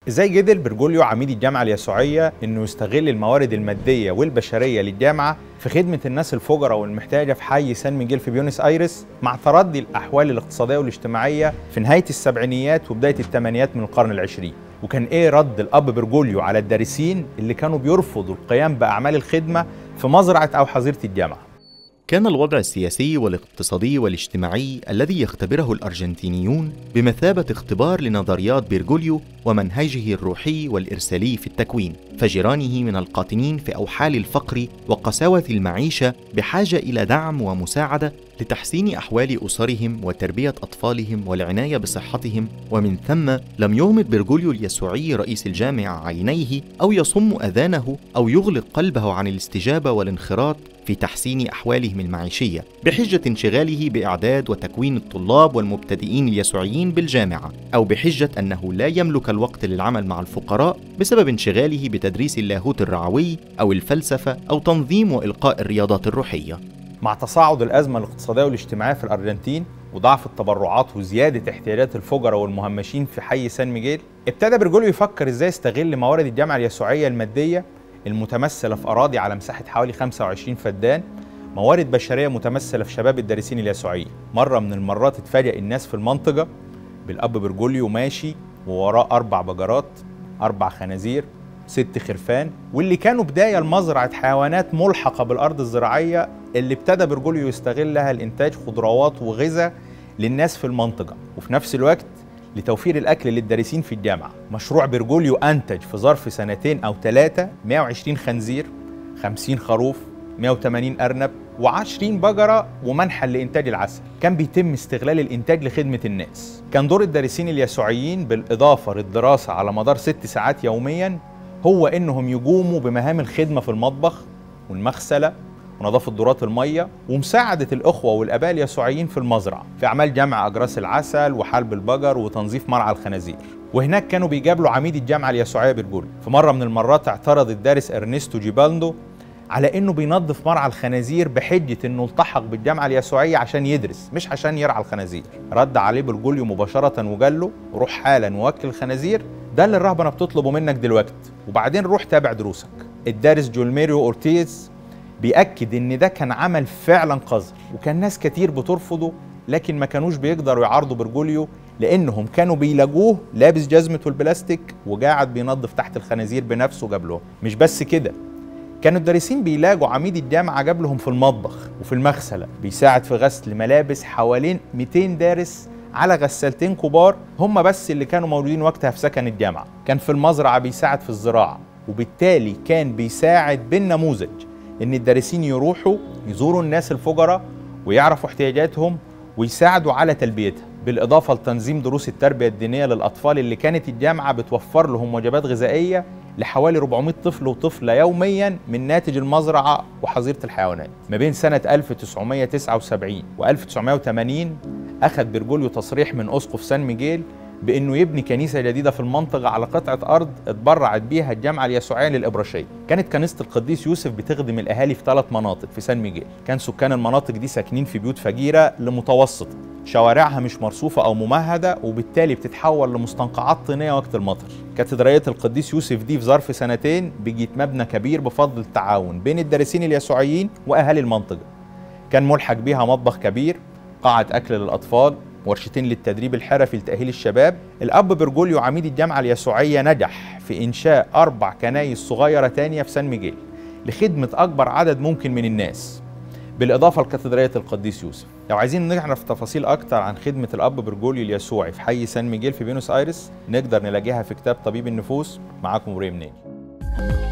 ازاي قدر برجوليو عميد الجامعه اليسوعيه انه يستغل الموارد الماديه والبشريه للجامعه في خدمه الناس الفقراء والمحتاجه في حي سان ميجيل في بيونس ايرس مع تردي الاحوال الاقتصاديه والاجتماعيه في نهايه السبعينيات وبدايه الثمانينات من القرن العشرين وكان ايه رد الاب برجوليو على الدارسين اللي كانوا بيرفضوا القيام باعمال الخدمه في مزرعه او حظيره الجامعه كان الوضع السياسي والاقتصادي والاجتماعي الذي يختبره الارجنتينيون بمثابه اختبار لنظريات بيرغوليو ومنهجه الروحي والارسالي في التكوين فجيرانه من القاطنين في اوحال الفقر وقساوه المعيشه بحاجه الى دعم ومساعده لتحسين احوال اسرهم وتربيه اطفالهم والعنايه بصحتهم ومن ثم لم يغمض بيرغوليو اليسوعي رئيس الجامعه عينيه او يصم اذانه او يغلق قلبه عن الاستجابه والانخراط في تحسين احوالهم المعيشيه بحجه انشغاله باعداد وتكوين الطلاب والمبتدئين اليسوعيين بالجامعه او بحجه انه لا يملك الوقت للعمل مع الفقراء بسبب انشغاله بتدريس اللاهوت الرعوي او الفلسفه او تنظيم والقاء الرياضات الروحيه مع تصاعد الازمه الاقتصاديه والاجتماعيه في الارجنتين وضعف التبرعات وزياده احتياجات الفقراء والمهمشين في حي سان ميجيل ابتدى برجوليو يفكر ازاي يستغل موارد الجامعه اليسوعيه الماديه المتمثله في اراضي على مساحه حوالي 25 فدان موارد بشريه متمثله في شباب الدارسين اليسوعيين مره من المرات اتفاجئ الناس في المنطقه بالاب برجوليو ماشي ووراه اربع بجرات اربع خنازير ست خرفان واللي كانوا بدايه لمزرعه حيوانات ملحقه بالارض الزراعيه اللي ابتدى برجوليو يستغلها لانتاج خضروات وغذاء للناس في المنطقه وفي نفس الوقت لتوفير الاكل للدارسين في الجامعه مشروع برجوليو انتج في ظرف سنتين او ثلاثه 120 خنزير 50 خروف 180 ارنب و20 بقره ومنحل لانتاج العسل كان بيتم استغلال الانتاج لخدمه الناس كان دور الدارسين اليسوعيين بالاضافه للدراسه على مدار ست ساعات يوميا هو انهم يقوموا بمهام الخدمه في المطبخ والمغسله ونظافه دورات الميه ومساعده الاخوه والاباء اليسوعيين في المزرعه في اعمال جمع اجراس العسل وحلب البقر وتنظيف مرعى الخنازير وهناك كانوا بيقابلوا عميد الجامعه اليسوعيه برجول في مره من المرات اعترض الدارس ارنستو جيبالدو على انه بينظف مرعى الخنازير بحجه انه التحق بالجامعه اليسوعيه عشان يدرس مش عشان يرعى الخنازير رد عليه برجوليو مباشره وقال له روح حالا ووكل الخنازير ده اللي الرهبنه بتطلبه منك دلوقتي وبعدين روح تابع دروسك الدارس جولميريو اورتيز بيأكد إن ده كان عمل فعلا قذر وكان ناس كتير بترفضه لكن ما كانوش بيقدروا يعارضوا برجوليو لأنهم كانوا بيلاقوه لابس جزمة البلاستيك وقاعد بينظف تحت الخنازير بنفسه قبلهم مش بس كده كانوا الدارسين بيلاقوا عميد الجامعة جاب لهم في المطبخ وفي المغسلة بيساعد في غسل ملابس حوالين 200 دارس على غسالتين كبار هم بس اللي كانوا موجودين وقتها في سكن الجامعة كان في المزرعة بيساعد في الزراعة وبالتالي كان بيساعد بالنموذج ان الدارسين يروحوا يزوروا الناس الفقراء ويعرفوا احتياجاتهم ويساعدوا على تلبيتها بالاضافه لتنظيم دروس التربيه الدينيه للاطفال اللي كانت الجامعه بتوفر لهم وجبات غذائيه لحوالي 400 طفل وطفله يوميا من ناتج المزرعه وحظيره الحيوانات ما بين سنه 1979 و 1980 اخذ برجوليو تصريح من اسقف سان ميجيل بانه يبني كنيسه جديده في المنطقه على قطعه ارض اتبرعت بيها الجامعه اليسوعيه للابراشيه كانت كنيسه القديس يوسف بتخدم الاهالي في ثلاث مناطق في سان ميجيل كان سكان المناطق دي ساكنين في بيوت فجيره لمتوسطه شوارعها مش مرصوفة أو ممهدة وبالتالي بتتحول لمستنقعات طينية وقت المطر كاتدرائية القديس يوسف دي في ظرف سنتين بقيت مبنى كبير بفضل التعاون بين الدارسين اليسوعيين وأهالي المنطقة كان ملحق بيها مطبخ كبير قاعة أكل للأطفال ورشتين للتدريب الحرفي لتأهيل الشباب الأب برجوليو عميد الجامعة اليسوعية نجح في إنشاء أربع كنايس صغيرة تانية في سان ميجيل لخدمة أكبر عدد ممكن من الناس بالإضافة لكاتدرائية القديس يوسف لو عايزين نعرف تفاصيل أكتر عن خدمة الأب برجوليو اليسوعي في حي سان ميجيل في بينوس آيرس نقدر نلاقيها في كتاب طبيب النفوس معاكم ريم نيل